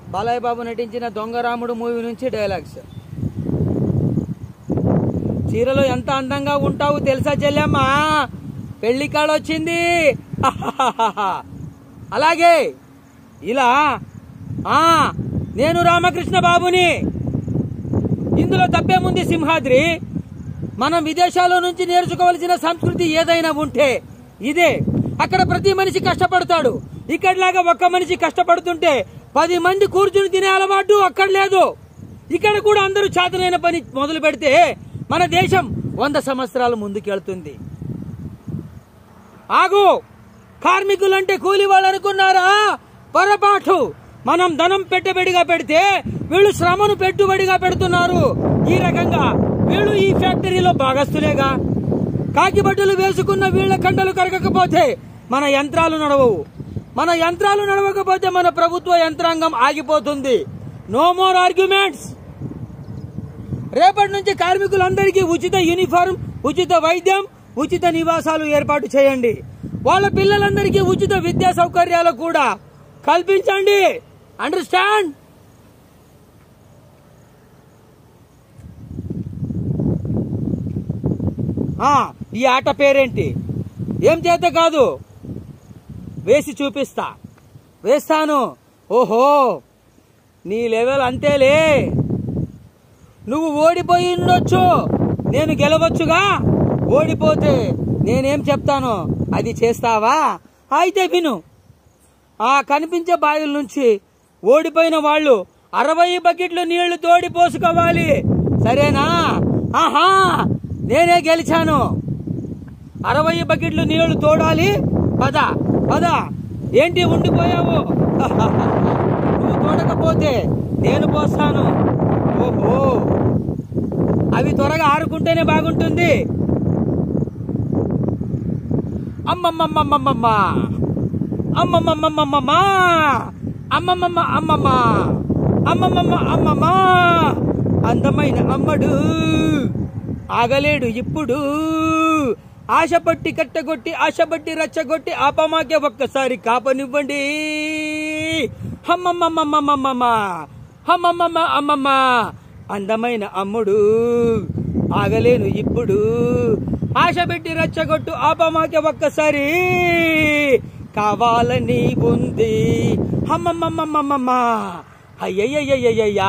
బాలయ్య బాబు నటించిన దొంగరాముడు మూవీ నుంచి డైలాగ్స్ చీరలో ఎంత అందంగా ఉంటావు తెలుసా చెల్లెమ్మా పెళ్లి కాడొచ్చింది అలాగే ఇలా ఆ నేను రామకృష్ణ బాబుని ఇందులో తప్పేముంది సింహాద్రి మనం విదేశాల నుంచి నేర్చుకోవలసిన సంస్కృతి ఏదైనా ఉంటే ఇదే అక్కడ ప్రతి మనిషి కష్టపడతాడు ఇక్కడలాగా ఒక్క మనిషి కష్టపడుతుంటే పది మంది కూర్చుని తినే అలవాటు అక్కడ లేదు ఇక్కడ కూడా అందరూ చేతనైన పని మొదలు పెడితే మన దేశం వంద సంవత్సరాలు ముందుకెళ్తుంది ఆగు కార్మికులంటే కూలి వాళ్ళు అనుకున్నారా పొరపాటు మనం ధనం పెట్టుబడిగా పెడితే వీళ్ళు శ్రమను పెట్టుబడిగా పెడుతున్నారు ఈ రకంగా వీళ్ళు ఈ ఫ్యాక్టరీలో భాగస్తులేగా కాకి బట్టలు వేసుకున్న వీళ్ళ కండలు కరగకపోతే మన యంత్రాలు నడవవు మన యంత్రాలు నడవకపోతే మన ప్రభుత్వ యంత్రాంగం ఆగిపోతుంది నో మోర్ ఆర్గ్యుమెంట్స్ రేపటి నుంచి కార్మికులందరికీ ఉచిత యూనిఫారం ఉచిత వైద్యం ఉచిత నివాసాలు ఏర్పాటు చేయండి వాళ్ళ పిల్లలందరికీ ఉచిత విద్యా సౌకర్యాలు కూడా కల్పించండి అండర్స్టాండ్ ఈ ఆట పేరేంటి ఏం చేత కాదు వేసి చూపిస్తా వేస్తాను ఓహో నీ లెవెల్ అంతేలే నువ్వు ఓడిపోయి ఉండొచ్చు నేను గెలవచ్చుగా ఓడిపోతే నేనేం చెప్తాను అది చేస్తావా అయితే విను ఆ కనిపించే బావిల నుంచి ఓడిపోయిన వాళ్ళు అరవై బకెట్లు నీళ్లు తోడి పోసుకోవాలి సరేనా ఆహా నేనే గెలిచాను అరవై బకెట్లు నీళ్లు తోడాలి పద పద ఏంటి ఉండిపోయావు నువ్వు తోడకపోతే నేను పోస్తాను ఓహో అవి త్వరగా ఆరుకుంటేనే బాగుంటుంది అమ్మమ్మమ్మమ్మమ్మ అమ్మమ్మమ్మమ్మమ్మ అమ్మమ్మమ్మ అమ్మమ్మ అమ్మమ్మమ్మ అమ్మమ్మ అందమైన అమ్మడు ఆగలేడు ఇప్పుడు ఆశపట్టి కట్టగొట్టి ఆశపట్టి రచ్చగొట్టి ఆపమాకే ఒక్కసారి కాపనివ్వండి అమ్మమ్మమ్మమ్మమ్మమ్మ అమ్మమ్మమ్మ అమ్మమ్మ అందమైన అమ్ముడు ఆగలేను ఇప్పుడు ఆశ పెట్టి రచ్చగొట్టు ఆపమాకే ఒక్కసారి కావాలని ఉంది అమ్మమ్మమ్మమ్మమ్మ అయ్యయ్యయ్యయ్యయ్యా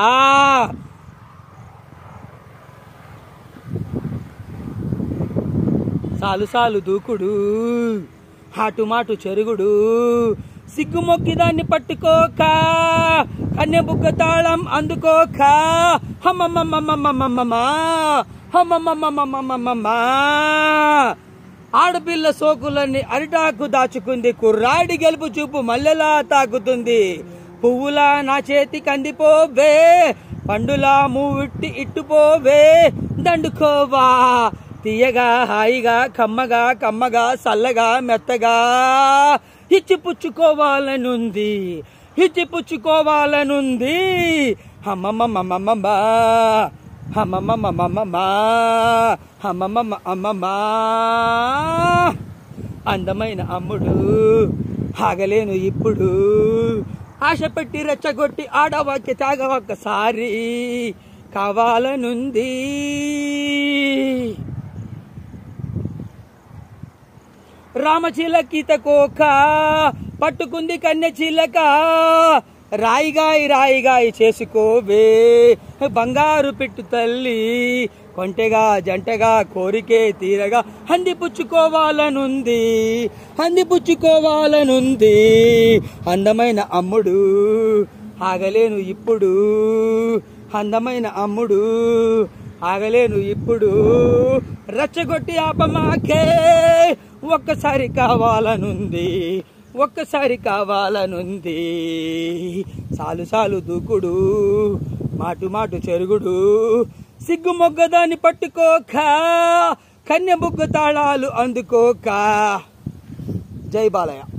సాలు సాలు దూకుడు హాటుమాటు చెరుగుడు సిగ్గుమొక్కి దాన్ని పట్టుకోక కన్నె బుగ్గ తాళం అందుకోక హమ్మమ్మమ్మమ్మమ్మమ్మమ్మమ్మా హమ్మమ్మమ్మమ్మమ్మమ్మమ్మా ఆడపిల్ల సోకులన్నీ అరిటాకు దాచుకుంది కుర్రాడి గెలుపు చూపు మల్లెలా తాకుతుంది పువ్వులా నా చేతికి అందిపోవే పండులా మూవిట్టి ఇట్టుపోవే దండుకోవా తీయగా హాయిగా కమ్మగా కమ్మగా సల్లగా మెత్తగా ఇచ్చి పుచ్చుకోవాలనుంది ఇచ్చి పుచ్చుకోవాలనుంది అమ్మమ్మమ్మమ్మమ్మ అమ్మమ్మమ్మమ్మమ్మ అమ్మమ్మమ్మ అమ్మమ్మ అందమైన అమ్ముడు ఆగలేను ఇప్పుడు ఆశ పెట్టి రెచ్చగొట్టి ఆడవాకి తాగ ఒక్కసారి కావాలనుంది రామచిలకిత కోక పట్టుకుంది కన్నె చిలక రాయిగాయి రాయిగాయి చేసుకోవే బంగారు పెట్టు తల్లి కొంటెగా జంటగా కోరికే తీరగా హంది పుచ్చుకోవాలనుంది హంది పుచ్చుకోవాలనుంది అందమైన అమ్ముడు ఆగలేను ఇప్పుడు అందమైన అమ్ముడు ఆగలేను ఇప్పుడు రచ్చగొట్టి ఆపమాకే ఒక్కసారి కావాలనుంది ఒక్కసారి కావాలనుంది సాలు సాలు దూకుడు మాటు మాటు చెరుగుడు సిగ్గు మొగ్గదాన్ని పట్టుకోక కన్య బుగ్గ తాళాలు అందుకోక జై బాలయ్య